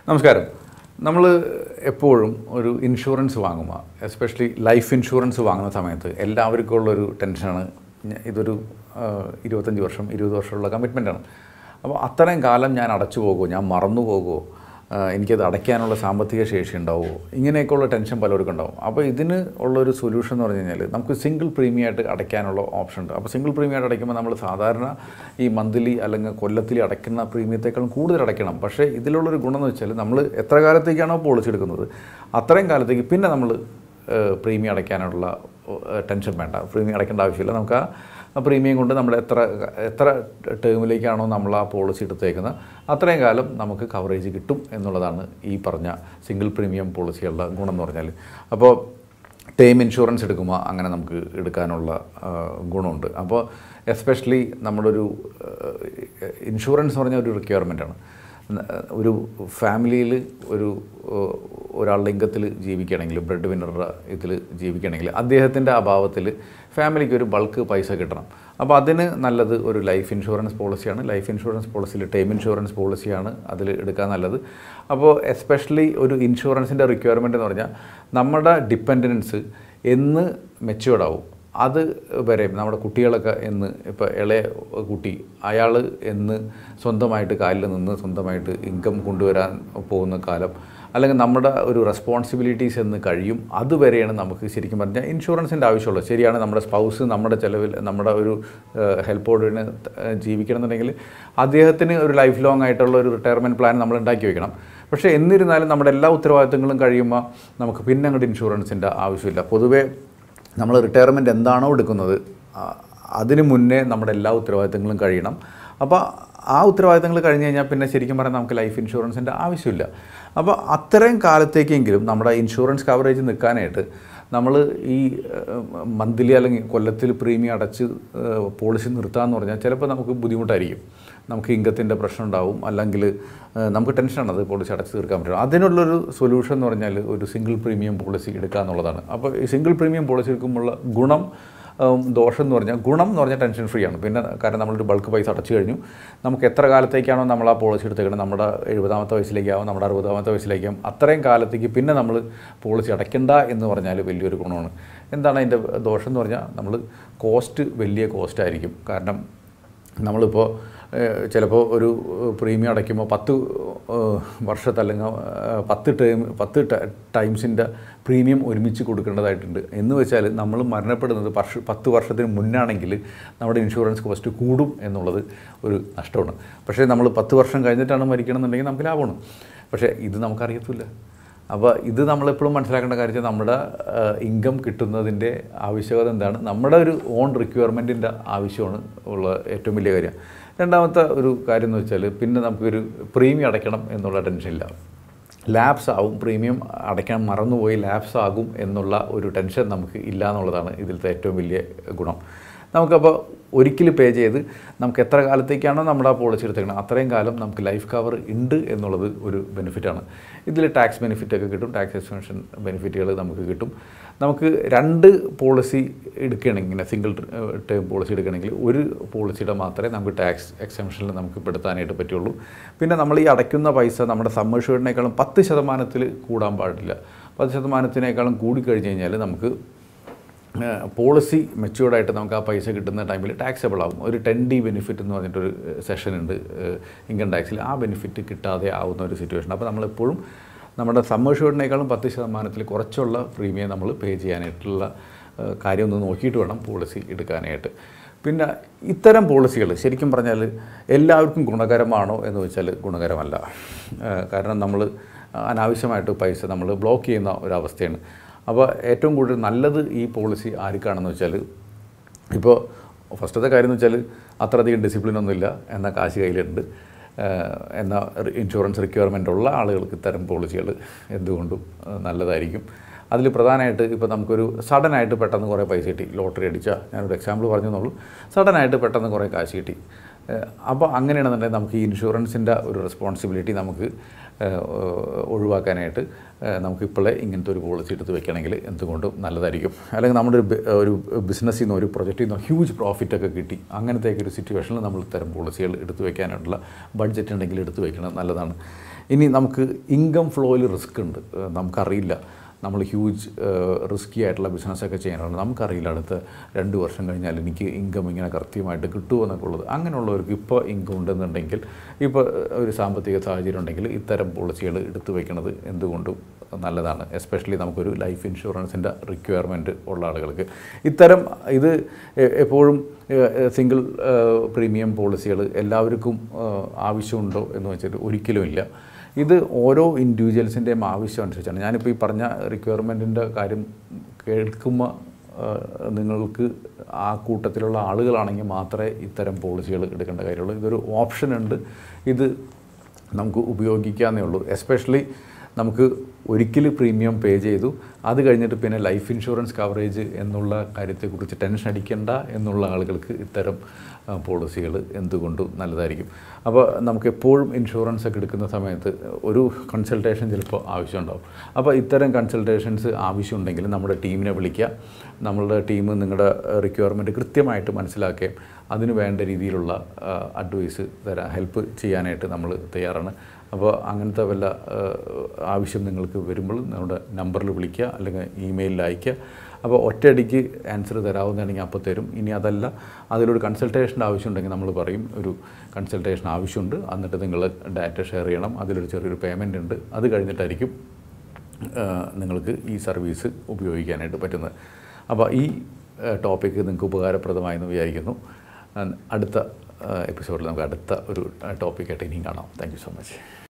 നമസ്കാരം നമ്മൾ എപ്പോഴും ഒരു ഇൻഷുറൻസ് വാങ്ങുമ്പോൾ എസ്പെഷ്യലി ലൈഫ് ഇൻഷുറൻസ് വാങ്ങുന്ന സമയത്ത് എല്ലാവർക്കും ഉള്ളൊരു ടെൻഷനാണ് ഞ- ഇതൊരു ആ, ഇരുപത്തഞ്ച് വർഷം ഇരുപത് വർഷമുള്ള കമ്മിറ്റ്മെൻറ്റാണ് അപ്പോൾ അത്രയും കാലം ഞാൻ അടച്ചു പോകുമോ ഞാൻ മറന്നു പോകുമോ ആ, എനിക്കത് അടയ്ക്കാനുള്ള സാമ്പത്തിക ശേഷി ഉണ്ടാവുമോ ഇങ്ങനെയൊക്കെയുള്ള ടെൻഷൻ പലർക്കും ഉണ്ടാവും അപ്പോൾ ഇതിന് ഉള്ളൊരു സൊല്യൂഷൻ എന്ന് പറഞ്ഞു കഴിഞ്ഞാൽ നമുക്ക് സിംഗിൾ പ്രീമിയം ആയിട്ട് അടയ്ക്കാനുള്ള ഓപ്ഷൻ ഉണ്ട് അപ്പോൾ സിംഗിൾ പ്രീമിയം ആയിട്ട് അടയ്ക്കുമ്പോൾ നമ്മൾ സാധാരണ ഈ മന്ത്ലി അല്ലെങ്കിൽ കൊല്ലത്തിൽ അടയ്ക്കുന്ന പ്രീമിയത്തെക്കാളും കൂടുതൽ അടയ്ക്കണം പക്ഷേ ഇതിലുള്ളൊരു ഗുണം എന്ന് വെച്ചാൽ നമ്മൾ എത്ര കാലത്തേക്കാണോ പോളിസി എടുക്കുന്നത് അത്രയും കാലത്തേക്ക് പിന്നെ നമ്മൾ പ്രീമിയം അടയ്ക്കാനുള്ള ഏഹ്, ടെൻഷൻ വേണ്ട പ്രീമിയം അടയ്ക്കേണ്ട ആവശ്യമില്ല നമുക്ക് ആ പ്രീമിയം കൊണ്ട് നമ്മൾ എത്ര എത്ര ടേമിലേക്കാണോ നമ്മൾ ആ പോളിസി എടുത്തേക്കുന്നത് അത്രയും കാലം നമുക്ക് കവറേജ് കിട്ടും എന്നുള്ളതാണ് ഈ പറഞ്ഞ സിംഗിൾ പ്രീമിയം പോളിസികളുടെ ഗുണം എന്ന് പറഞ്ഞാൽ അപ്പോൾ ടേം ഇൻഷുറൻസ് എടുക്കുമ്പോൾ അങ്ങനെ നമുക്ക് എടുക്കാനുള്ള ആ, ഗുണമുണ്ട് അപ്പോൾ എസ്പെഷ്യലി നമ്മളൊരു ഇൻഷുറൻസ് എന്ന് പറഞ്ഞ ഒരു റിക്വയർമെൻറ്റാണ് ഒരു ഫാമിലിയിൽ ഒരു ഏഹ്, ഒരാളുടെ ഇംഗത്തിൽ ജീവിക്കുകയാണെങ്കിൽ ബ്രെഡ് വിന്നറുടെ ഇതിൽ ജീവിക്കുകയാണെങ്കിൽ അദ്ദേഹത്തിൻ്റെ അഭാവത്തിൽ ഫാമിലിക്ക് ഒരു ബൾക്ക് പൈസ കിട്ടണം അപ്പോൾ അതിന് നല്ലത് ഒരു ലൈഫ് ഇൻഷുറൻസ് പോളിസിയാണ് ലൈഫ് ഇൻഷുറൻസ് പോളിസിയിൽ ടേം ഇൻഷുറൻസ് പോളിസിയാണ് അതിൽ എടുക്കാൻ നല്ലത് അപ്പോൾ എസ്പെഷ്യലി ഒരു ഇൻഷുറൻസിൻ്റെ റിക്വയർമെൻ്റ് എന്ന് പറഞ്ഞാൽ നമ്മുടെ ഡിപ്പെൻഡൻസ് എന്ന് മെച്ചുവേർഡ് ആവും അത് വരെ നമ്മുടെ കുട്ടികളൊക്കെ എന്ന് ഇപ്പോൾ ഇളയ കുട്ടി അയാൾ എന്ന് സ്വന്തമായിട്ട് കാലിൽ നിന്ന് സ്വന്തമായിട്ട് ഇൻകം കൊണ്ടുവരാൻ പോകുന്ന കാലം അല്ലെങ്കിൽ നമ്മുടെ ഒരു റെസ്പോൺസിബിലിറ്റീസ് എന്ന് കഴിയും അതുവരെയാണ് നമുക്ക് ശരിക്കും പറഞ്ഞാൽ ഇൻഷുറൻസിൻ്റെ ആവശ്യമുള്ളത് ശരിയാണ് നമ്മുടെ സ്പൗസ് നമ്മുടെ ചിലവിൽ നമ്മുടെ ഒരു ഹെൽപ്പോടിന് ജീവിക്കണം എന്നുണ്ടെങ്കിൽ അദ്ദേഹത്തിന് ഒരു ലൈഫ് ലോങ് ആയിട്ടുള്ള ഒരു റിട്ടയർമെൻറ്റ് പ്ലാൻ നമ്മൾ ഉണ്ടാക്കി വെക്കണം പക്ഷേ എന്നിരുന്നാലും നമ്മുടെ എല്ലാ ഉത്തരവാദിത്തങ്ങളും കഴിയുമ്പോൾ നമുക്ക് പിന്നെ അങ്ങോട്ട് ഇൻഷുറൻസിൻ്റെ ആവശ്യമില്ല പൊതുവേ നമ്മൾ റിട്ടയർമെൻറ്റ് എന്താണോ എടുക്കുന്നത് ആ- അതിന് മുന്നേ നമ്മുടെ എല്ലാ ഉത്തരവാദിത്തങ്ങളും കഴിയണം അപ്പോൾ ആ ഉത്തരവാദിത്തങ്ങൾ കഴിഞ്ഞ് കഴിഞ്ഞാൽ പിന്നെ ശരിക്കും പറഞ്ഞാൽ നമുക്ക് ലൈഫ് ഇൻഷുറൻസിൻ്റെ ആവശ്യമില്ല അപ്പോൾ അത്രയും കാലത്തേക്കെങ്കിലും നമ്മുടെ ഇൻഷുറൻസ് കവറേജ് നിൽക്കാനായിട്ട് നമ്മൾ ഈ മന്ത്ലി അല്ലെങ്കിൽ കൊല്ലത്തിൽ പ്രീമിയം അടച്ച് ഏഹ്, പോളിസി നിർത്താമെന്ന് പറഞ്ഞാൽ ചിലപ്പോൾ നമുക്ക് ബുദ്ധിമുട്ടായിരിക്കും നമുക്ക് ഇംഗത്തിൻ്റെ പ്രശ്നം ഉണ്ടാവും അല്ലെങ്കിൽ ഏഹ്, നമുക്ക് ടെൻഷനാണ് അത് പോളിസി അടച്ച് തീർക്കാൻ പറ്റും അതിനുള്ളൊരു സൊല്യൂഷൻ എന്ന് പറഞ്ഞാൽ ഒരു സിംഗിൾ പ്രീമിയം പോളിസി എടുക്കുക എന്നുള്ളതാണ് അപ്പോൾ ഈ സിംഗിൾ പ്രീമിയം പോളിസി എടുക്കുമ്പോഴുള്ള ഗുണം ഉം, ദോഷം എന്ന് പറഞ്ഞാൽ ഗുണം എന്ന് പറഞ്ഞാൽ ടെൻഷൻ ഫ്രീ ആണ് പിന്നെ കാരണം നമ്മളൊരു ബൾക്ക് പൈസ അടച്ചു കഴിഞ്ഞു നമുക്ക് എത്ര കാലത്തേക്കാണോ നമ്മൾ ആ പോളിസി എടുത്തേക്കുന്നത് നമ്മുടെ എഴുപതാമത്തെ വയസ്സിലേക്കാവും നമ്മുടെ അറുപതാമത്തെ വയസ്സിലേക്കാവും അത്രയും കാലത്തേക്ക് പിന്നെ നമ്മൾ പോളിസി അടയ്ക്കണ്ട എന്ന് പറഞ്ഞാൽ വലിയൊരു ഗുണമാണ് എന്താണ് അതിൻ്റെ ദോഷം എന്ന് പറഞ്ഞാൽ നമ്മൾ കോസ്റ്റ് വലിയ കോസ്റ്റ് ആയിരിക്കും കാരണം നമ്മളിപ്പോൾ ഏഹ്, ചിലപ്പോൾ ഒരു പ്രീമിയം അടയ്ക്കുമ്പോൾ പത്ത് ഏഹ്, വർഷത്തെ അല്ലെങ്കിൽ ഏഹ്, പത്ത് ടൈം പത്ത് ട- ടൈംസിൻ്റെ പ്രീമിയം ഒരുമിച്ച് കൊടുക്കേണ്ടതായിട്ടുണ്ട് എന്ന് വെച്ചാൽ നമ്മൾ മരണപ്പെടുന്നത് വർഷ പത്ത് വർഷത്തിന് മുന്നാണെങ്കിൽ നമ്മുടെ ഇൻഷുറൻസ് കോസ്റ്റ് കൂടും എന്നുള്ളത് ഒരു നഷ്ടമാണ് പക്ഷേ നമ്മൾ പത്ത് വർഷം കഴിഞ്ഞിട്ടാണ് മരിക്കണമെന്നുണ്ടെങ്കിൽ നമുക്ക് ലാഭമാണ് പക്ഷേ ഇത് നമുക്കറിയത്തില്ല അപ്പോൾ ഇത് നമ്മളെപ്പോഴും മനസ്സിലാക്കേണ്ട കാര്യം വെച്ചാൽ നമ്മുടെ ഇൻകം കിട്ടുന്നതിൻ്റെ ആവശ്യകത എന്താണ് നമ്മുടെ ഒരു ഓൺ റിക്വയർമെൻറ്റിൻ്റെ ആവശ്യമാണ് ഉള്ള ഏറ്റവും വലിയ കാര്യം രണ്ടാമത്തെ ഒരു കാര്യം എന്ന് വെച്ചാൽ പിന്നെ നമുക്കൊരു പ്രീമിയം അടയ്ക്കണം എന്നുള്ള ടെൻഷനില്ല ലാപ്സ് ആവും പ്രീമിയം അടയ്ക്കാൻ മറന്നുപോയി ലാപ്സ് ആകും എന്നുള്ള ഒരു ടെൻഷൻ നമുക്ക് ഇല്ല എന്നുള്ളതാണ് ഇതിലത്തെ ഏറ്റവും വലിയ ഗുണം നമുക്കപ്പോൾ ഒരിക്കൽ പേ ചെയ്ത് നമുക്ക് എത്ര കാലത്തേക്കാണോ നമ്മുടെ ആ പോളിസി എടുത്തേക്കണം അത്രയും കാലം നമുക്ക് ലൈഫ് കവർ ഉണ്ട് എന്നുള്ളത് ഒരു ബെനിഫിറ്റാണ് ഇതിൽ ടാക്സ് ബെനിഫിറ്റൊക്കെ കിട്ടും ടാക്സ് എക്സ്പെൻഷൻ ബെനിഫിറ്റുകൾ നമുക്ക് കിട്ടും നമുക്ക് രണ്ട് പോളിസി എടുക്കുകയാണെങ്കിൽ ഇങ്ങനെ സിംഗിൾ ടേം പോളിസി എടുക്കുകയാണെങ്കിൽ ഒരു പോളിസിയുടെ മാത്രമേ നമുക്ക് ടാക്സ് എക്സംഷനിൽ നമുക്ക് പെടുത്താനായിട്ട് പറ്റുള്ളൂ പിന്നെ നമ്മൾ ഈ അടയ്ക്കുന്ന പൈസ നമ്മുടെ സമ്മർഷേഡിനേക്കാളും പത്ത് ശതമാനത്തിൽ കൂടാൻ പാടില്ല പത്ത് ശതമാനത്തിനേക്കാളും കൂടിക്കഴിഞ്ഞ് കഴിഞ്ഞാൽ നമുക്ക് പോളിസി മെച്യൂർഡായിട്ട് നമുക്ക് ആ പൈസ കിട്ടുന്ന ടൈമിൽ ടാക്സബിൾ ആവും ഒരു ടെൻ ഡി ബെനിഫിറ്റ് എന്ന് പറഞ്ഞിട്ടൊരു സെഷൻ ഉണ്ട് ഇൻകം ടാക്സിൽ ആ ബെനിഫിറ്റ് കിട്ടാതെ ആവുന്ന ഒരു സിറ്റുവേഷൻ അപ്പോൾ നമ്മളെപ്പോഴും നമ്മുടെ സമ്മർഷേഡിനേക്കാളും പത്ത് ശതമാനത്തിൽ കുറച്ചുള്ള പ്രീമിയം നമ്മൾ പേ ചെയ്യാനായിട്ടുള്ള ഏഹ്, കാര്യം ഒന്ന് നോക്കിയിട്ട് വേണം പോളിസി എടുക്കാനായിട്ട് പിന്നെ ഇത്തരം പോളിസികൾ ശരിക്കും പറഞ്ഞാൽ എല്ലാവർക്കും ഗുണകരമാണോ എന്ന് വെച്ചാൽ ഗുണകരമല്ല ഏഹ്, കാരണം നമ്മൾ അനാവശ്യമായിട്ട് പൈസ നമ്മൾ ബ്ലോക്ക് ചെയ്യുന്ന ഒരവസ്ഥയാണ് അപ്പോൾ ഏറ്റവും കൂടുതൽ നല്ലത് ഈ പോളിസി ആർക്കാണെന്ന് വെച്ചാൽ ഇപ്പോൾ ഫസ്റ്റത്തെ കാര്യം എന്ന് വെച്ചാൽ അത്രയധികം ഡിസിപ്ലിൻ ഒന്നുമില്ല എന്നാൽ കാശ് കയ്യിലുണ്ട് ഏഹ് എന്നാൽ ഇൻഷുറൻസ് റിക്വയർമെൻ്റ് ഉള്ള ആളുകൾക്ക് ഇത്തരം പോളിസികൾ എന്തുകൊണ്ടും ഏഹ് നല്ലതായിരിക്കും അതിൽ പ്രധാനമായിട്ട് ഇപ്പോൾ നമുക്കൊരു സഡനായിട്ട് പെട്ടെന്ന് കുറേ പൈസ കിട്ടി ലോട്ടറി അടിച്ചാൽ ഞാനൊരു എക്സാമ്പിൾ പറഞ്ഞു എന്നുള്ളൂ സഡനായിട്ട് പെട്ടെന്ന് കുറേ കാശ് കിട്ടി ഏഹ് അപ്പോൾ അങ്ങനെയാണെന്നുണ്ടെങ്കിൽ നമുക്ക് ഈ ഇൻഷുറൻസിൻ്റെ ഒരു റെസ്പോൺസിബിലിറ്റി നമുക്ക് ഏഹ് ഒഴിവാക്കാനായിട്ട് ഏഹ് നമുക്ക് ഇപ്പോഴേ ഇങ്ങനത്തെ ഒരു പോളിസി എടുത്ത് വെക്കണമെങ്കിൽ എന്തുകൊണ്ടും നല്ലതായിരിക്കും അല്ലെങ്കിൽ നമ്മുടെ ഒരു ബി- ഒരു ബിസിനസ്സിൽ നിന്ന് ഒരു പ്രൊജക്റ്റിൽ നിന്ന് ഹ്യൂജ് പ്രോഫിറ്റ് ഒക്കെ കിട്ടി അങ്ങനത്തെ ഒരു സിറ്റുവേഷനിൽ നമ്മൾ ഇത്തരം പോളിസികൾ എടുത്തു വെക്കാനുള്ള ബഡ്ജറ്റ് ഉണ്ടെങ്കിൽ എടുത്തു വെക്കുന്നത് നല്ലതാണ് ഇനി നമുക്ക് ഇൻകം ഫ്ലോയിൽ റിസ്ക് ഉണ്ട് ഏഹ് നമുക്കറിയില്ല നമ്മൾ ഹ്യൂജ് റിസ്ക്കി ആയിട്ടുള്ള ബിസിനസ്സൊക്കെ ചെയ്യാനുണ്ട് നമുക്കറിയില്ല അടുത്ത രണ്ട് വർഷം കഴിഞ്ഞാൽ എനിക്ക് ഇൻകം ഇങ്ങനെ കൃത്യമായിട്ട് കിട്ടുമോ എന്നൊക്കെ ഉള്ളത് അങ്ങനെയുള്ളവർക്ക് ഇപ്പോൾ ഇൻകം ഉണ്ടെന്നുണ്ടെങ്കിൽ ഇപ്പോൾ ഒരു സാമ്പത്തിക സാഹചര്യം ഉണ്ടെങ്കിൽ ഇത്തരം പോളിസികൾ എടുത്തു വയ്ക്കുന്നത് എന്തുകൊണ്ടും നല്ലതാണ് എസ്പെഷ്യലി നമുക്കൊരു ലൈഫ് ഇൻഷുറൻസിൻ്റെ റിക്വയർമെൻറ്റ് ഉള്ള ആളുകൾക്ക് ഇത്തരം ഇത് എ- എപ്പോഴും സിംഗിൾ പ്രീമിയം പോളിസികൾ എല്ലാവർക്കും ഏഹ്, ആവശ്യമുണ്ടോ എന്ന് വെച്ചാൽ ഒരിക്കലുമില്ല ഇത് ഓരോ ഇൻഡിവിജ്വൽസിൻ്റെയും ആവശ്യം അനുസരിച്ചാണ് ഞാനിപ്പോൾ ഈ പറഞ്ഞ റിക്വയർമെൻറ്റിൻ്റെ കാര്യം കേൾക്കുമ്പോൾ ഏഹ്, നിങ്ങൾക്ക് ആ കൂട്ടത്തിലുള്ള ആളുകളാണെങ്കിൽ മാത്രമേ ഇത്തരം പോളിസികൾ എടുക്കേണ്ട കാര്യമുള്ളൂ ഇതൊരു ഓപ്ഷൻ ഉണ്ട് ഇത് നമുക്ക് ഉപയോഗിക്കാവുന്നേ ഉള്ളൂ എസ്പെഷ്യലി നമുക്ക് ഒരിക്കൽ പ്രീമിയം പേ ചെയ്തു അത് കഴിഞ്ഞിട്ട് പിന്നെ ലൈഫ് ഇൻഷുറൻസ് കവറേജ് എന്നുള്ള കാര്യത്തെക്കുറിച്ച് ടെൻഷൻ അടിക്കേണ്ട എന്നുള്ള ആളുകൾക്ക് ഇത്തരം പോളിസികൾ എന്തുകൊണ്ടും നല്ലതായിരിക്കും അപ്പോൾ നമുക്ക് എപ്പോഴും ഇൻഷുറൻസ് ഒക്കെ എടുക്കുന്ന സമയത്ത് ഒരു കൺസൾട്ടേഷൻ ചിലപ്പോൾ ആവശ്യമുണ്ടാവും അപ്പോൾ ഇത്തരം കൺസൾട്ടേഷൻസ് ആവശ്യമുണ്ടെങ്കിൽ നമ്മുടെ ടീമിനെ വിളിക്കുക നമ്മളുടെ ടീം നിങ്ങളുടെ റിക്വയർമെൻറ്റ് കൃത്യമായിട്ട് മനസ്സിലാക്കുകയും അതിന് വേണ്ട രീതിയിലുള്ള അഡ്വൈസ് തരാൻ ഹെൽപ്പ് ചെയ്യാനായിട്ട് നമ്മൾ തയ്യാറാണ് അപ്പോൾ അങ്ങനത്തെ വല്ല ആ, ആവശ്യം നിങ്ങൾക്ക് വരുമ്പോൾ നമ്മുടെ നമ്പറിൽ വിളിക്കുക അല്ലെങ്കിൽ ഇമെയിലിൽ അയയ്ക്കുക അപ്പോൾ ഒറ്റയടിക്ക് ആൻസർ തരാവുന്നതാണെങ്കിൽ അപ്പോൾ തരും ഇനി അതല്ല അതിലൊരു കൺസൾട്ടേഷൻ്റെ ആവശ്യമുണ്ടെങ്കിൽ നമ്മൾ പറയും ഒരു കൺസൾട്ടേഷൻ ആവശ്യമുണ്ട് എന്നിട്ട് നിങ്ങൾ ഡാറ്റ ഷെയർ ചെയ്യണം അതിലൊരു ചെറിയൊരു പേയ്മെൻ്റ് ഉണ്ട് അത് കഴിഞ്ഞിട്ടായിരിക്കും ആ, നിങ്ങൾക്ക് ഈ സർവീസ് ഉപയോഗിക്കാനായിട്ട് പറ്റുന്നത് അപ്പോൾ ഈ ടോപ്പിക്ക് നിങ്ങൾക്ക് ഉപകാരപ്രദമായെന്ന് വിചാരിക്കുന്നു ആ, അടുത്ത എപ്പിസോഡിൽ നമുക്ക് അടുത്ത ഒരു ടോപ്പിക്കായിട്ട് ഇനിയും കാണാം താങ്ക് യു സോ മച്ച്